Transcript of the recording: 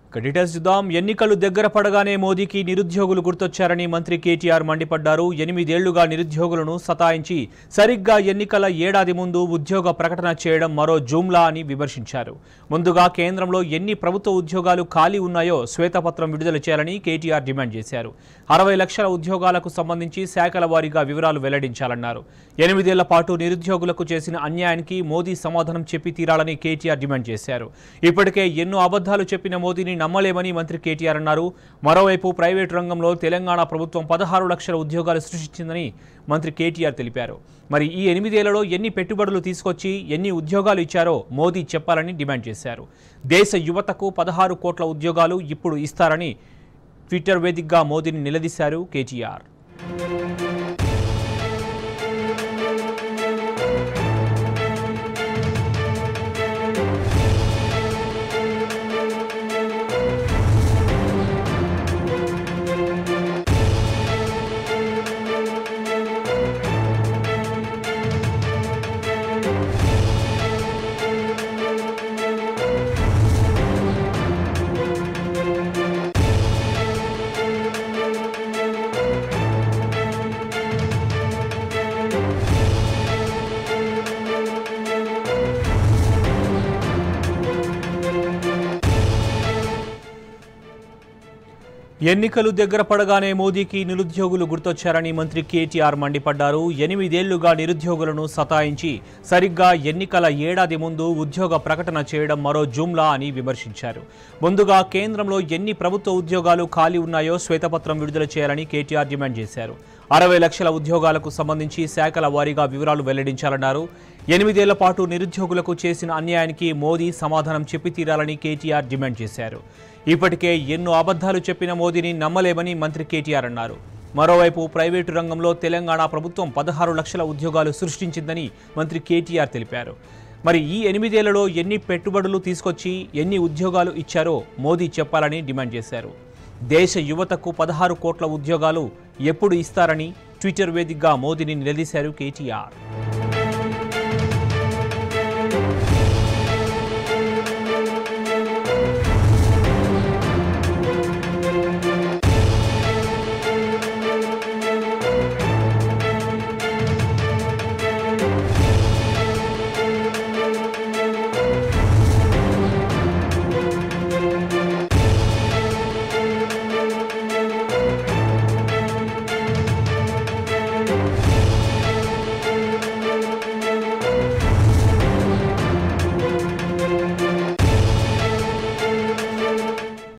ఇక డీటెయిల్స్ చూద్దాం ఎన్నికలు దగ్గర పడగానే మోదీకి నిరుద్యోగులు గుర్తొచ్చారని మంత్రి కేటీఆర్ మండిపడ్డారు ఎనిమిదేళ్లుగా నిరుద్యోగులను సతాయించి సరిగ్గా ఎన్నికల ఏడాది ముందు ఉద్యోగ ప్రకటన చేయడం మరో జూమ్లా అని విమర్శించారు ముందుగా కేంద్రంలో ఎన్ని ప్రభుత్వ ఉద్యోగాలు ఖాళీ ఉన్నాయో శ్వేతపత్రం విడుదల చేయాలని కేటీఆర్ డిమాండ్ చేశారు అరవై లక్షల ఉద్యోగాలకు సంబంధించి శాఖల వారీగా వివరాలు వెల్లడించాలన్నారు ఎనిమిదేళ్ల పాటు నిరుద్యోగులకు చేసిన అన్యాయానికి మోదీ సమాధానం చెప్పి తీరాలని కేటీఆర్ డిమాండ్ చేశారు ఇప్పటికే ఎన్నో అబద్ధాలు చెప్పిన మోదీని నమ్మలేమని మంత్రి కేటీఆర్ అన్నారు మరోవైపు ప్రైవేటు రంగంలో తెలంగాణ ప్రభుత్వం పదహారు లక్షల ఉద్యోగాలు సృష్టించిందని మంత్రి కేటీఆర్ తెలిపారు మరి ఈ ఎనిమిదేళ్లలో ఎన్ని పెట్టుబడులు తీసుకొచ్చి ఎన్ని ఉద్యోగాలు ఇచ్చారో మోదీ చెప్పాలని డిమాండ్ చేశారు దేశ యువతకు పదహారు కోట్ల ఉద్యోగాలు ఇప్పుడు ఇస్తారని ట్విట్టర్ వేదికగా మోదీని నిలదీశారు కేటీఆర్ ఎన్నికలు దగ్గర పడగానే మోదీకి నిరుద్యోగులు గుర్తొచ్చారని మంత్రి కేటీఆర్ మండిపడ్డారు ఎనిమిదేళ్లుగా నిరుద్యోగులను సతాయించి సరిగ్గా ఎన్నికల ఏడాది ముందు ఉద్యోగ ప్రకటన చేయడం మరో జుమ్లా అని విమర్శించారు ముందుగా కేంద్రంలో ఎన్ని ప్రభుత్వ ఉద్యోగాలు ఖాళీ ఉన్నాయో శ్వేతపత్రం విడుదల చేయాలని కేటీఆర్ డిమాండ్ చేశారు అరవై లక్షల ఉద్యోగాలకు సంబంధించి శాఖల వారీగా వివరాలు వెల్లడించాలన్నారు ఎనిమిదేళ్ల పాటు నిరుద్యోగులకు చేసిన అన్యాయానికి మోదీ సమాధానం చెప్పి తీరాలని కేటీఆర్ డిమాండ్ చేశారు ఇప్పటికే ఎన్నో అబద్ధాలు చెప్పిన మోదీని నమ్మలేమని మంత్రి కేటీఆర్ అన్నారు మరోవైపు ప్రైవేటు రంగంలో తెలంగాణ ప్రభుత్వం పదహారు లక్షల ఉద్యోగాలు సృష్టించిందని మంత్రి కేటీఆర్ తెలిపారు మరి ఈ ఎనిమిదేళ్లలో ఎన్ని పెట్టుబడులు తీసుకొచ్చి ఎన్ని ఉద్యోగాలు ఇచ్చారో మోదీ చెప్పాలని డిమాండ్ చేశారు దేశ యువతకు పదహారు కోట్ల ఉద్యోగాలు ఎప్పుడు ఇస్తారని ట్విట్టర్ వేదికగా మోదీని నిలదీశారు కేటీఆర్